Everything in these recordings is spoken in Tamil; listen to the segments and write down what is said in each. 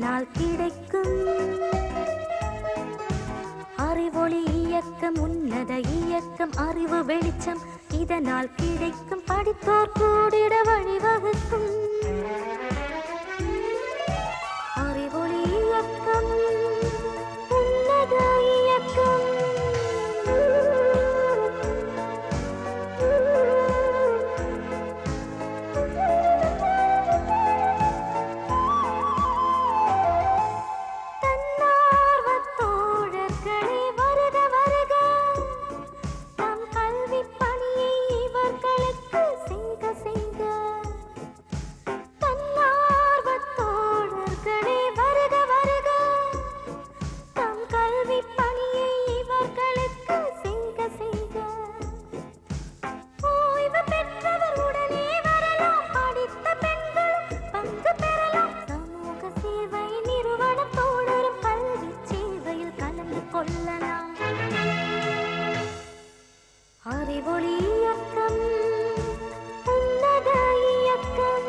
இதனால் கிடைக்கும் அறிவொளி இயக்கம் உன்னத இயக்கம் அறிவு வெளிச்சம் இதனால் கிடைக்கும் படித்தோர் கூடிட வழிவகுக்கும் அறிவொளி இயக்கம் உன்னத இயக்கம் தன்னார்வத் தோழர்களே வருக வருக தம் கல்விப் பணியை இவர்களுக்கு செய்க செய்க தன்னார்வத் தோழர்களே வருக வருக தம் கல்விப் பணியை இவர்களுக்கு செய்க செய்க ஓய்வு பெற்றவர் உடனே வரலாம் படித்த பெண்களும் பங்கு பெறலாம் சமூக சேவை நிறுவனம் தோழரும் கல்வி சேவையில் கலந்து கொள்ளலாம் அறிவொளி இயக்கம் உன்னத இயக்கம்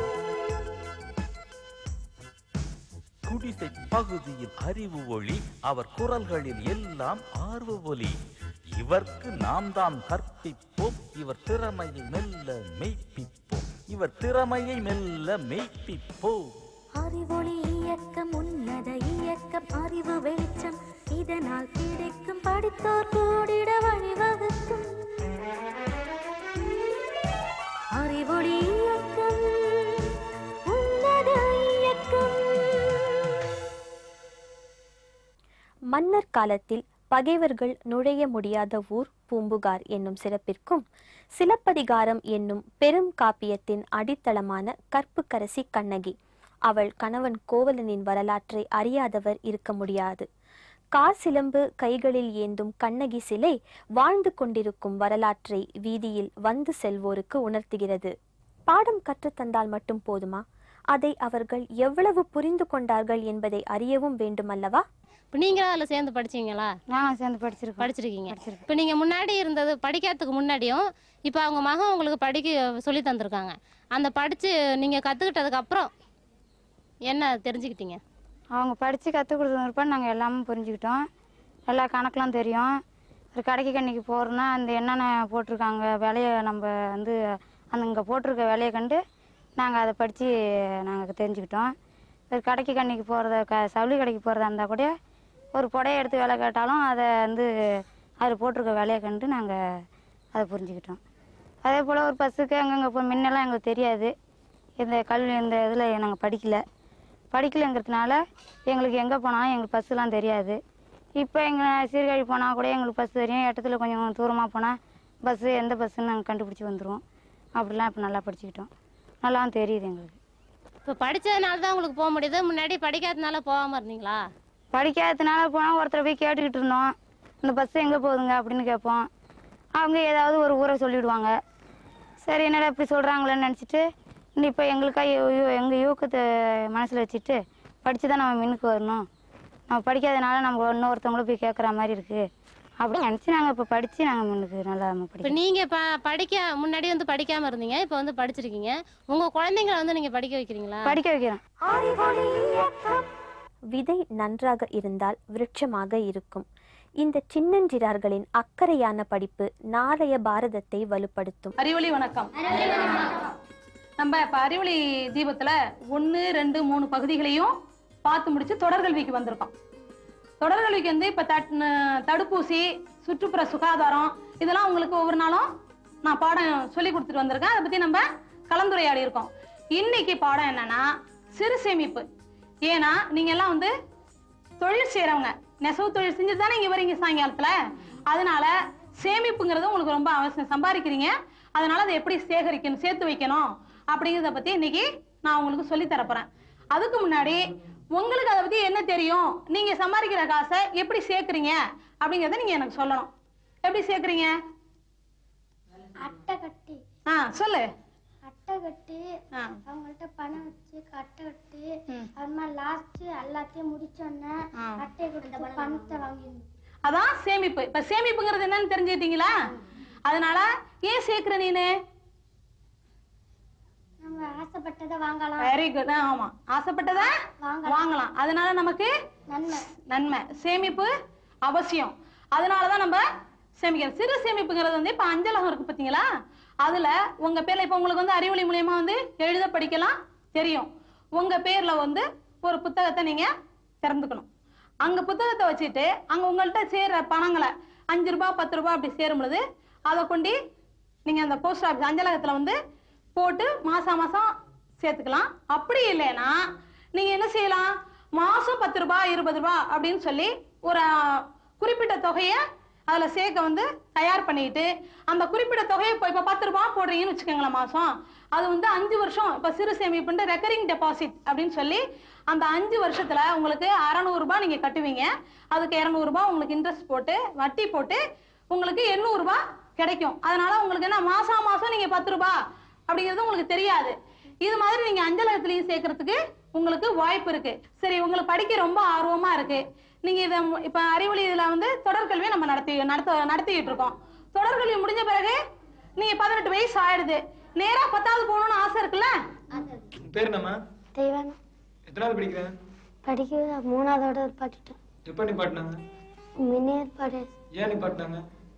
குடிசை பகுதியில் அறிவு ஒளி அவர் குரல்களில் எல்லாம் ஆர்வ ஒலி இவர்க்கு நாம் தாம் கற்பிப்போம் இவர் திறமையை மெல்ல மெய்ப்பிப்போம் இவர் திறமையை மெல்ல மெய்ப்பிப்போம் அறிவொளி இயக்கம் உன்னத இயக்கம் அறிவு வெளிச்சம் இதனால் கிடைக்கும் படித்தோர் கூடிட வழிவகுக்கும் அறிவொளி இயக்கம் உன்னத இயக்கம் மன்னர் காலத்தில் பகைவர்கள் நுழைய முடியாத ஊர் பூம்புகார் என்னும் சிறப்பிற்கும் சிலப்பதிகாரம் என்னும் பெரும் காப்பியத்தின் அடித்தளமான கற்புக்கரசி கண்ணகி அவள் கணவன் கோவலனின் வரலாற்றை அறியாதவர் இருக்க முடியாது கார் சிலம்பு கைகளில் ஏந்தும் கண்ணகி சிலை வாழ்ந்து கொண்டிருக்கும் வரலாற்றை வீதியில் வந்து செல்வோருக்கு உணர்த்துகிறது பாடம் கற்றுத்தந்தால் மட்டும் போதுமா அதை அவர்கள் எவ்வளவு புரிந்து கொண்டார்கள் என்பதை அறியவும் வேண்டுமல்லவா இப்போ நீங்களும் அதில் சேர்ந்து படிச்சீங்களா நாங்கள் சேர்ந்து படிச்சிருக்கோம் படிச்சிருக்கீங்க படிச்சிருக்கோம் இப்போ நீங்கள் முன்னாடி இருந்தது படிக்கிறதுக்கு முன்னாடியும் இப்போ அவங்க மகன் உங்களுக்கு படிக்க சொல்லி தந்திருக்காங்க அந்த படித்து நீங்கள் கற்றுக்கிட்டதுக்கு அப்புறம் என்ன தெரிஞ்சுக்கிட்டீங்க அவங்க படித்து கற்றுக் கொடுத்ததுப்ப நாங்கள் எல்லாமே புரிஞ்சுக்கிட்டோம் எல்லா கணக்கெலாம் தெரியும் ஒரு கடைக்கு கண்ணிக்கு போகிறோன்னா அந்த என்னென்ன போட்டிருக்காங்க விலையை நம்ம வந்து அந்த இங்கே போட்டிருக்க விலையை கண்டு நாங்கள் அதை படித்து நாங்கள் தெரிஞ்சுக்கிட்டோம் ஒரு கடைக்கு கண்ணிக்கு போகிறத க சவுளி கடைக்கு போகிறதா இருந்தால் கூட ஒரு புடையை எடுத்து விலை கேட்டாலும் அதை வந்து அதில் போட்டிருக்க விலையை கண்டு நாங்கள் அதை புரிஞ்சுக்கிட்டோம் அதே போல் ஒரு பஸ்ஸுக்கு அங்கங்கே போய் முன்னெல்லாம் எங்களுக்கு தெரியாது இந்த கல்வி இந்த இதில் நாங்கள் படிக்கல படிக்கலைங்கிறதுனால எங்களுக்கு எங்கே போனாலும் எங்களுக்கு பஸ்ஸுலாம் தெரியாது இப்போ எங்கள் சீர்காழி போனால் கூட எங்களுக்கு பஸ் தெரியும் இடத்துல கொஞ்சம் தூரமாக போனால் பஸ்ஸு எந்த பஸ்ஸுன்னு நாங்கள் கண்டுபிடிச்சி வந்துடுவோம் அப்படிலாம் இப்போ நல்லா படிச்சுக்கிட்டோம் நல்லாவும் தெரியுது எங்களுக்கு இப்போ படித்ததுனால தான் உங்களுக்கு போக முடியுது முன்னாடி படிக்காதனால போகாமல் இருந்தீங்களா படிக்காததுனால போனால் ஒருத்தரை போய் கேட்டுக்கிட்டு இருந்தோம் இந்த பஸ் எங்கே போகுதுங்க அப்படின்னு கேட்போம் அவங்க ஏதாவது ஒரு ஊரை சொல்லிவிடுவாங்க சரி என்னடா இப்படி சொல்கிறாங்களேன்னு நினச்சிட்டு இப்போ எங்களுக்காக எங்கள் யூக்கத்தை மனசில் வச்சுட்டு படித்து தான் நம்ம மின்னுக்கு வரணும் நம்ம படிக்காதனால நம்ம இன்னொருத்தவங்கள போய் கேட்குற மாதிரி இருக்குது அப்படின்னு நினச்சி நாங்கள் இப்போ படித்து நாங்கள் முன்னுக்கு நல்லா இப்போ படிக்கிறோம் நீங்கள் ப படிக்க முன்னாடி வந்து படிக்காமல் இருந்தீங்க இப்போ வந்து படிச்சிருக்கீங்க உங்கள் குழந்தைங்களை வந்து நீங்கள் படிக்க வைக்கிறீங்களா படிக்க வைக்கிறோம் அறிவொளி இயக்கம் விதை நன்றாக இருந்தால் விருட்சமாக இருக்கும் இந்த சின்னஞ்சிறார்களின் அக்கறையான படிப்பு நாளைய பாரதத்தை வலுப்படுத்தும் அறிவொளி வணக்கம் நம்ம இப்ப அறிவொளி தீபத்துல ஒன்னு ரெண்டு மூணு பகுதிகளையும் பார்த்து முடிச்சு தொடர்கல்விக்கு வந்திருக்கோம் தொடர்கல்விக்கு வந்து இப்ப தட்- ந- தடுப்பூசி சுற்றுப்புற சுகாதாரம் இதெல்லாம் உங்களுக்கு ஒவ்வொரு நாளும் நான் பாடம் சொல்லி கொடுத்துட்டு வந்திருக்கேன் அதை பத்தி நம்ம கலந்துரையாடி இருக்கோம் இன்னைக்கு பாடம் என்னன்னா சிறு சேமிப்பு ஏன்னா நீங்க எல்லாம் வந்து தொழில் செய்றவங்க நெசவு தொழில் செஞ்சு தானே இங்க வரீங்க சாயங்காலத்துல அதனால சேமிப்புங்கிறது உங்களுக்கு ரொம்ப அவசியம் சம்பாதிக்கிறீங்க அதனால அதை எப்படி சேகரிக்கணும் சேர்த்து வைக்கணும் அப்படிங்கிறத பத்தி இன்னைக்கு நான் உங்களுக்கு சொல்லி தரப்போறேன் அதுக்கு முன்னாடி உங்களுக்கு அதை பத்தி என்ன தெரியும் நீங்க சம்பாதிக்கிற காசை எப்படி சேர்க்கறீங்க அப்படிங்கறத நீங்க எனக்கு சொல்லணும் எப்படி சேர்க்கறீங்க அட்டை கட்டி ஆ சொல்லு அட்டை கட்டி ஆ. அவங்கள்ட்ட பணம் வச்சு அட்டை கட்டி ம். அப்புறமா லாஸ்ட் எல்லாத்தையும் முடிச்சோன்னே ஆ. அட்டை கொடுத்து பணத்தை வாங்கிடணும் அதான் சேமிப்பு இப்ப சேமிப்புங்கிறது என்னன்னு தெரிஞ்சுக்கிட்டீங்களா அதனால ஏன் சேர்க்கிற நீனு நம்ம ஆசைப்பட்டதை வாங்கலாம் வெரி குட் ஆமா ஆசைப்பட்டதை வாங்கலாம். வாங்கலாம் அதனால நமக்கு நன்மை நன்மை சேமிப்பு அவசியம் அதனால தான் நம்ம சேமிக்கிறோம் சிறு சேமிப்புங்கிறது வந்து இப்போ அஞ்சலகம் இருக்கு பார்த்தீங்களா அதுல உங்க பேர்ல இப்போ உங்களுக்கு வந்து அறிவொளி மூலியமா வந்து எழுத படிக்கலாம் தெரியும் உங்க பேர்ல வந்து ஒரு புத்தகத்தை நீங்க திறந்துக்கணும் அங்க புத்தகத்தை வச்சுட்டு அங்க உங்கள்கிட்ட சேர்ற பணங்களை அஞ்சு ரூபாய் பத்து ரூபாய் அப்படி சேரும் பொழுது அதை கொண்டு நீங்க அந்த போஸ்ட் ஆஃபீஸ் அஞ்சலகத்துல வந்து போட்டு மாசம் மாசம் சேர்த்துக்கலாம் அப்படி இல்லைன்னா நீங்க என்ன செய்யலாம் மாசம் பத்து ரூபாய் இருபது ரூபாய் அப்படின்னு சொல்லி ஒரு அஹ், குறிப்பிட்ட தொகையை அதுல சேர்க்க வந்து தயார் பண்ணிட்டு அந்த குறிப்பிட்ட தொகையை இப்போ இப்போ பத்து ரூபாய் போடுறீங்கன்னு வச்சுக்கோங்களேன் மாசம் அது வந்து அஞ்சு வருஷம் இப்போ சிறு சேமிப்புன்ட்டு ரெக்கரிங் டெபாசிட் அப்படின்னு சொல்லி அந்த அஞ்சு வருஷத்துல உங்களுக்கு அறநூறு ரூபாய் நீங்க கட்டுவீங்க அதுக்கு இருநூறு ரூபாய் உங்களுக்கு இன்ட்ரெஸ்ட் போட்டு வட்டி போட்டு உங்களுக்கு எண்ணூறு ரூபாய் கிடைக்கும் அதனால உங்களுக்கு என்ன மாசம் மாசம் நீங்க பத்து ரூபாய் அப்படிங்கிறது உங்களுக்கு தெரியாது இது மாதிரி நீங்க அஞ்சலகத்திலையும் சேர்க்கறதுக்கு உங்களுக்கு வாய்ப்பு இருக்கு சரி உங்களுக்கு படிக்க ரொம்ப ஆர்வமா இருக்கு நீங்க இத மு- இப்ப அறிவொளி இதுல வந்து தொடர்கல்வியை நம்ம நடத்தி நடத்த நடத்திட்டு இருக்கோம் தொடர்கல்வி முடிஞ்ச பிறகு நீங்க பதினெட்டு வயசு ஆயிடுது நேரா பத்தாவது போகணும்னு ஆசை இருக்குல்ல உன் பேர் என்னம்மா தெய்வானம் எத்தனாவது படிக்கிற படிக்க மூணாவதோட பாட்டுட்டேன் எப்போ நிப்பாட்டினாங்க மினியர் பாடு ஏன் நிப்பாட்டினாங்க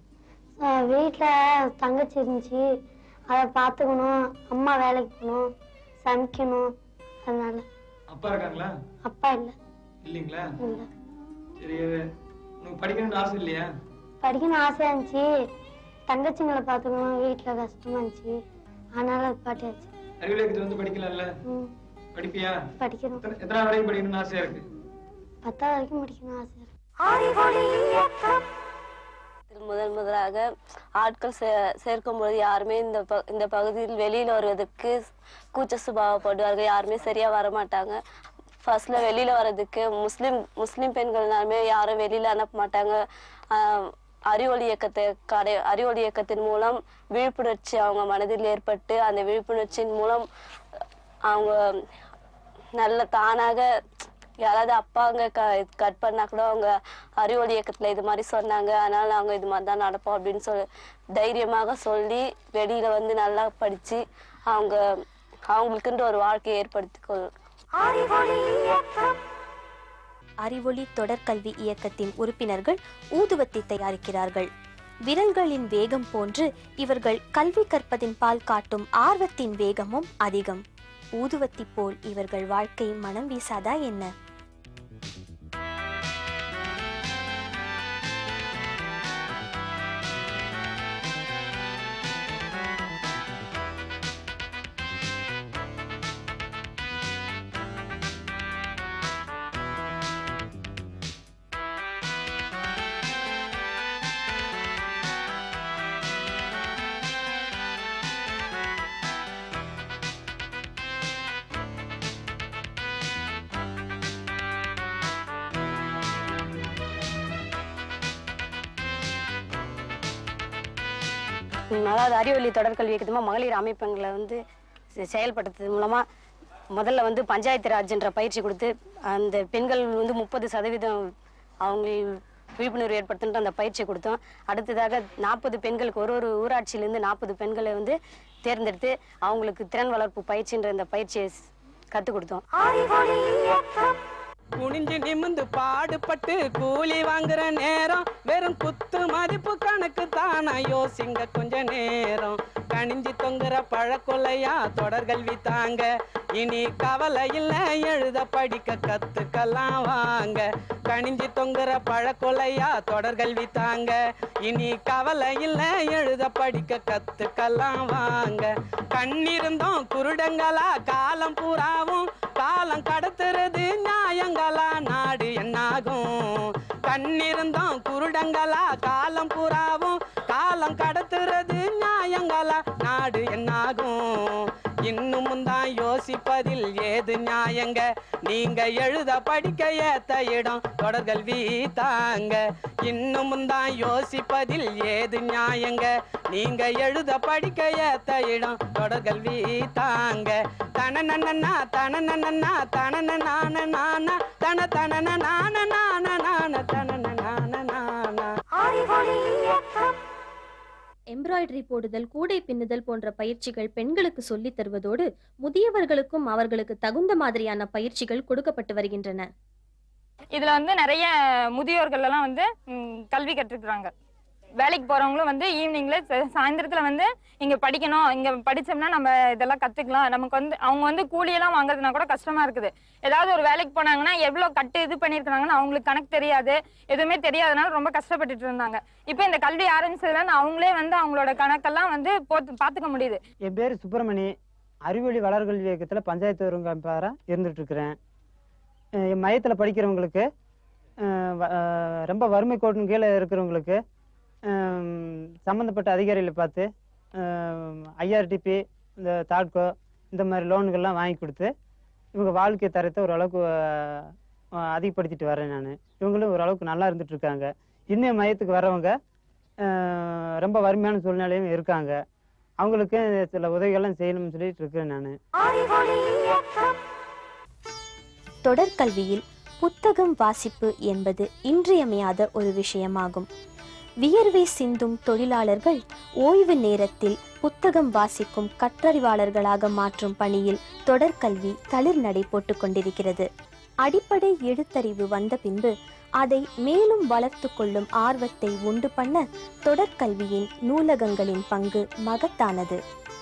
வீட்டில் தங்கச்சி இருந்துச்சு அதை பார்த்துக்கணும் அம்மா வேலைக்கு போகணும் சமைக்கணும் அதனால அப்பா இருக்காங்களா அப்பா இல்லை இல்லைங்களா இல்லை சரி உனக்கு படிக்கணும்னு ஆசை இல்லையா படிக்கணும் ஆசையாக இருந்துச்சு தங்கச்சிங்களை பார்த்துக்கணும் வீட்டில் கஷ்டமா இருந்துச்சு அதனால பாட்டியாச்சு அறிவியலகத்தில் வந்து படிக்கலாம்ல ம் படிப்பியா படிக்கணும் எத்தனை எத்தனாவது வரைக்கும் படிக்கணும்னு ஆசையா இருக்கு பத்தாவது வரைக்கும் படிக்கணும் ஆசை இருக்கு அறிவொளி இயக்கம் இதில் முதல் முதலாக ஆட்கள் சே சேர்க்கும்போது யாருமே இந்த ப இந்த பகுதியில் வெளியில் வருவதற்கு கூச்ச சுபாவப்படுவார்கள் யாருமே சரியா வர மாட்டாங்க ஃபர்ஸ்ட்ல வெளியில வர்றதுக்கு முஸ்லிம் முஸ்லிம் பெண்கள்னாலுமே யாரும் வெளியில அனுப்ப மாட்டாங்க ஆஹ் அறிவொளி இயக்கத்தை கடை அறிவொளி இயக்கத்தின் மூலம் விழிப்புணர்ச்சி அவங்க மனதில் ஏற்பட்டு அந்த விழிப்புணர்ச்சியின் மூலம் அவங்க நல்ல தானாக யாராவது அப்பாங்க க கட் பண்ணா கூட அவங்க அறிவொளி இயக்கத்துல இது மாதிரி சொன்னாங்க அதனால நாங்க இது மாதிரி தான் நடப்போம் அப்படின்னு சொல்லி தைரியமாக சொல்லி வெளியில வந்து நல்லா படிச்சு அவங்க அவங்களுக்குன்ற ஒரு வாழ்க்கையை ஏற்படுத்தி கொள் அறிவொளி இயக்கம் அறிவொளி தொடர்கல்வி இயக்கத்தின் உறுப்பினர்கள் ஊதுவத்தி தயாரிக்கிறார்கள் விரல்களின் வேகம் போன்று இவர்கள் கல்வி கற்பதின் பால் காட்டும் ஆர்வத்தின் வேகமும் அதிகம் ஊதுவத்தி போல் இவர்கள் வாழ்க்கை மனம் வீசாதா என்ன அதாவது அறிவொளி தொடர்கல்வி இயக்கத்துமா மகளிர் அமைப்புங்களை வந்து செ- செயல்படுத்துறது மூலமா முதல்ல வந்து பஞ்சாயத்து ராஜ்ன்ற பயிற்சி கொடுத்து அந்த பெண்கள் வந்து முப்பது சதவீதம் அவங்க விழிப்புணர்வு ஏற்படுத்துன்ற அந்த பயிற்சி கொடுத்தோம் அடுத்ததாக நாற்பது பெண்களுக்கு ஒரு ஒரு ஊராட்சியிலேருந்து நாற்பது பெண்களை வந்து தேர்ந்தெடுத்து அவங்களுக்கு திறன் வளர்ப்பு பயிற்சின்ற இந்த பயிற்சியை கற்றுக் கொடுத்தோம் அறிவொளி இயக்கம் குனிஞ்சு நிமிந்து பாடுபட்டு கூலி வாங்குற நேரம் வெறும் குத்து மதிப்பு கணக்கு தானா யோசிங்க கொஞ்ச நேரம் கணிஞ்சு தொங்குற பழக்கொல்லையா தொடர்கல்வி தாங்க இனி கவலை இல்ல எழுத படிக்க கத்துக்கலாம் வாங்க கணிஞ்சு தொங்குற பழக்கொல்லையா தொடர்கல்வி தாங்க இனி கவலை இல்ல எழுத படிக்க கத்துக்கலாம் வாங்க கண்ணிருந்தோம் குருடங்களா காலம் பூராவும் காலம் கடத்துறது நியாயங்களா நாடு என்னாகும் கண்ணிருந்தோம் குருடங்களா காலம் பூராவும் காலம் கடத்துறது நியாயங்களா நாடு என்னாகும் இன்னும் தான் யோசிப்பதில் ஏது நியாயங்க நீங்க எழுத படிக்க ஏத்த இடம் தொடர்கல்வி தாங்க இன்னும் தான் யோசிப்பதில் ஏது நியாயங்க நீங்க எழுத படிக்க ஏத்த இடம் தொடர்கல்வி தாங்க தனநன்னா தனநன்னா தனநான நான தன தனன நான நான நான தனன நான நான அறிவொளி இயக்கம் எம்ப்ராய்டரி போடுதல் கூடை பின்னுதல் போன்ற பயிற்சிகள் பெண்களுக்கு சொல்லித் தருவதோடு முதியவர்களுக்கும் அவர்களுக்கு தகுந்த மாதிரியான பயிற்சிகள் கொடுக்கப்பட்டு வருகின்றன இதுல வந்து நிறைய முதியோர்கள் எல்லாம் வந்து ம், கல்வி கற்றுக்கிறாங்க வேலைக்கு போறவங்களும் வந்து ஈவினிங்ல சாயந்தரத்துல வந்து இங்க படிக்கணும் இங்க படிச்சோம்னா நம்ம இதெல்லாம் கத்துக்கலாம் நமக்கு வந்து அவங்க வந்து கூலியெல்லாம் வாங்குறதுனா கூட கஷ்டமா இருக்குது ஏதாவது ஒரு வேலைக்கு போனாங்கன்னா எவ்வளவு கட்டு இது பண்ணிருக்காங்கன்னு அவங்களுக்கு கணக்கு தெரியாது எதுவுமே தெரியாதனால ரொம்ப கஷ்டப்பட்டுட்டு இருந்தாங்க இப்போ இந்த கல்வி ஆரம்பிச்சதுல இருந்து அவங்களே வந்து அவங்களோட கணக்கெல்லாம் வந்து போத்து பாத்துக்க முடியுது என் பேர் சுப்பிரமணி அறிவொளி வளர்கல்வி இயக்கத்தில் பஞ்சாயத்து ஒருங்கிணைப்பாளராக இருந்துட்டு இருக்கிறேன் அஹ் என் மையத்தில் படிக்கிறவங்களுக்கு அஹ் வ- அஹ் ரொம்ப வறுமை கோட்டின் கீழே இருக்கிறவங்களுக்கு ஹம், சம்மந்தப்பட்ட அதிகாரிகளை பார்த்து ஐஆர்டிபி இந்த தாட்கோ இந்த மாதிரி லோனுகள்லாம் வாங்கி கொடுத்து இவங்க வாழ்க்கை தரத்தை ஓரளவுக்கு அஹ், அதிகப்படுத்திட்டு வரேன் நான் இவங்களும் ஓரளவுக்கு நல்லா இருந்துட்டு இருக்காங்க இன்னும் மையத்துக்கு வரவங்க அஹ், ரொம்ப வறுமையான சூழ்நிலையும் இருக்காங்க அவங்களுக்கு சில உதவிகள்லாம் செய்யணும்னு சொல்லிட்டு இருக்கிறேன் நான் தொடர்கல்வியில் புத்தகம் வாசிப்பு என்பது இன்றியமையாத ஒரு விஷயமாகும் வியர்வை சிந்தும் தொழிலாளர்கள் ஓய்வு நேரத்தில் புத்தகம் வாசிக்கும் கற்றறிவாளர்களாக மாற்றும் பணியில் தொடர்கல்வி தளிர் நடை போட்டுக் கொண்டிருக்கிறது அடிப்படை எழுத்தறிவு வந்த பின்பு அதை மேலும் வளர்த்து கொள்ளும் ஆர்வத்தை உண்டு பண்ண தொடர்கல்வியின் நூலகங்களின் பங்கு மகத்தானது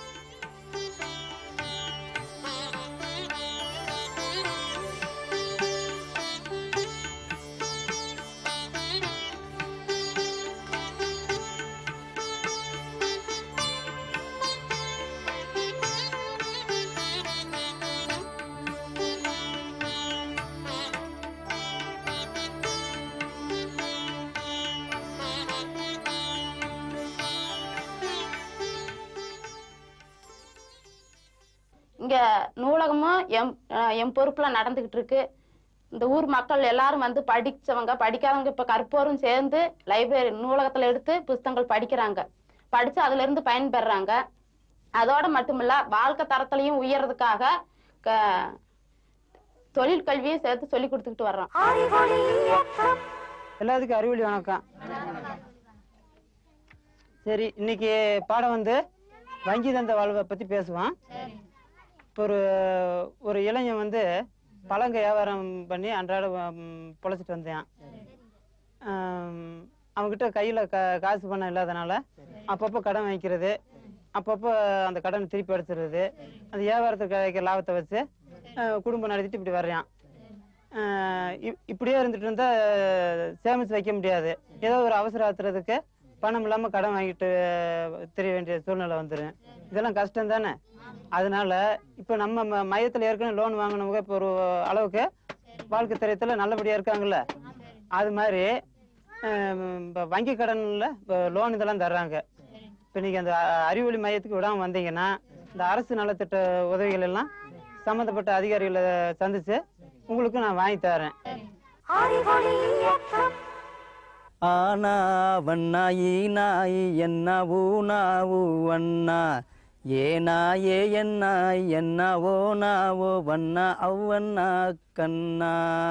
இங்க நூலகமும் எம் அஹ் என் பொறுப்புல நடந்துகிட்டு இருக்கு இந்த ஊர் மக்கள் எல்லாரும் வந்து படிச்சவங்க படிக்காதவங்க இப்ப கற்போரும் சேர்ந்து லைப்ரரி நூலகத்துல எடுத்து புஸ்தகங்கள் படிக்கிறாங்க படிச்சு அதுல இருந்து பயன்பெறாங்க அதோட மட்டுமில்ல வாழ்க்கை தரத்திலையும் உயர்றதுக்காக க- தொழில் கல்வியும் சேர்த்து சொல்லி கொடுத்துக்கிட்டு வர்றோம் எல்லாத்துக்கும் அறிவொளி வணக்கம் சரி இன்னைக்கு பாடம் வந்து வங்கி தந்த வாழ்வை பத்தி பேசுவோம் இப்போ ஒரு ஒரு இளைஞன் வந்து பழங்க வியாபாரம் பண்ணி அன்றாட ம், பொழைச்சிட்டு வந்தேன் ஆம், அவன்கிட்ட கையில கா காசு பணம் இல்லாதனால அப்பப்போ கடன் வாங்கிக்கிறது அப்பப்போ அந்த கடனை திருப்பி அடிச்சிடுறது அந்த வியாபாரத்துக்கு கிடைக்கிற லாபத்தை வச்சு அஹ், குடும்பம் நடத்திட்டு இப்படி வர்றான் ஆஹ் இப்- இப்படியே இருந்துட்டு இருந்தா சேமிச்சு வைக்க முடியாது ஏதோ ஒரு அவசர ஆத்துறதுக்கு பணம் இல்லாம கடன் வாங்கிட்டு தெரிய வேண்டிய சூழ்நிலை வந்துடும் இதெல்லாம் கஷ்டம் தானே அதனால இப்ப நம்ம ம- மையத்துல ஏற்கனவே லோன் வாங்கினவங்க இப்போ ஒரு அளவுக்கு வாழ்க்கை தரத்துல நல்லபடியா இருக்காங்கல்ல அது மாதிரி ஆஹ் இப்ப வங்கி கடன்ல லோன் இதெல்லாம் தர்றாங்க இப்ப நீங்க அந்த அ- அறிவொளி மையத்துக்கு விடாம வந்தீங்கன்னா இந்த அரசு நலத்திட்ட உதவிகள் எல்லாம் சம்பந்தப்பட்ட அதிகாரிகளை சந்திச்சு உங்களுக்கு நான் வாங்கி தரேன் ஆனா வண்ணா ஈனாய் என்ன ஊனா ஊவண்ணா ஏனா ஏ என்ன என்ன ஓனாவோ வண்ணா அவ்வண்ணா கண்ணா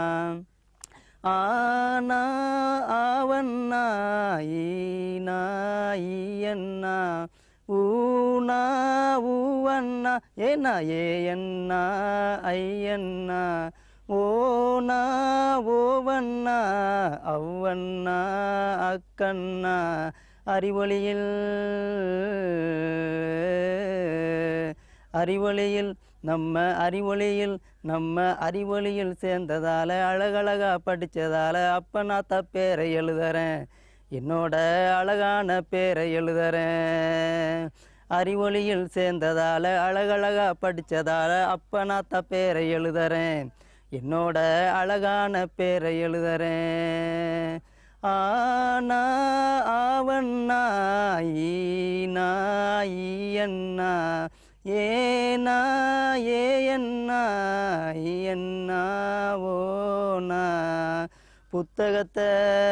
ஆனா ஆவண்ணா ஈனா ஈயண்ணா ஊனா ஊவண்ணா ஏனா ஏ என்ன ஐயண்ணா ஓனா ஓவண்ணா அவ்வண்ணா அக்கண்ணா அறிவொளியில் அறிவொளியில் நம்ம அறிவொளியில் நம்ம அறிவொளியில் சேர்ந்ததால அழகழகா படிச்சதால அப்ப நான் தப்பேரை எழுதுறேன் என்னோட அழகான பேரை எழுதுறேன் அறிவொளியில் சேர்ந்ததால அழகழகா படிச்சதால அப்ப நான் தப்பேரை எழுதுறேன் என்னோட அழகான பேரை எழுதுறேன் ஆனா ஆவண்ணா ஈனா ஈயண்ணா ஏனா ஏயண்ணா ஈயண்ணா ஓனா புத்தகத்தை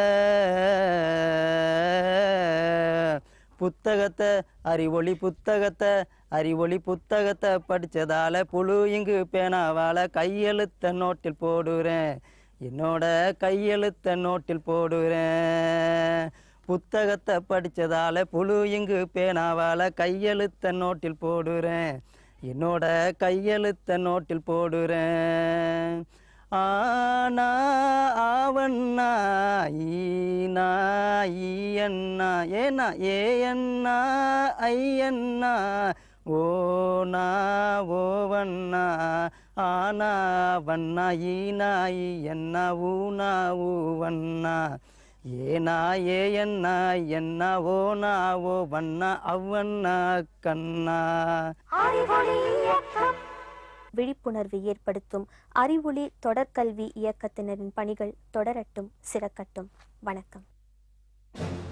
புத்தகத்தை அறிவொளி புத்தகத்தை அறிவொளி புத்தகத்தை படிச்சதால புழு இங்கு பேனாவால கையெழுத்த நோட்டில் போடுறேன் என்னோட கையெழுத்த நோட்டில் போடுறேன் புத்தகத்தை படிச்சதால புழு இங்கு பேனாவால கையெழுத்த நோட்டில் போடுறேன் என்னோட கையெழுத்த நோட்டில் போடுறேன் ஆனா ஆவண்ணா ஈனா ஈயண்ணா ஏனா ஏயண்ணா ஐயண்ணா ஓனா ஓவண்ணா ஆனா வண்ணா ஈனா ஈயண்ணா ஊனா ஊவண்ணா ஏனா ஏயண்ணா என்ன ஓனா ஓ வண்ணா அவ்வண்ணா கண்ணா அறிவொளி இயக்கம் விழிப்புணர்வு ஏற்படுத்தும் அறிவொளி தொடர்கல்வி இயக்கத்தினரின் பணிகள் தொடரட்டும் சிறக்கட்டும் வணக்கம்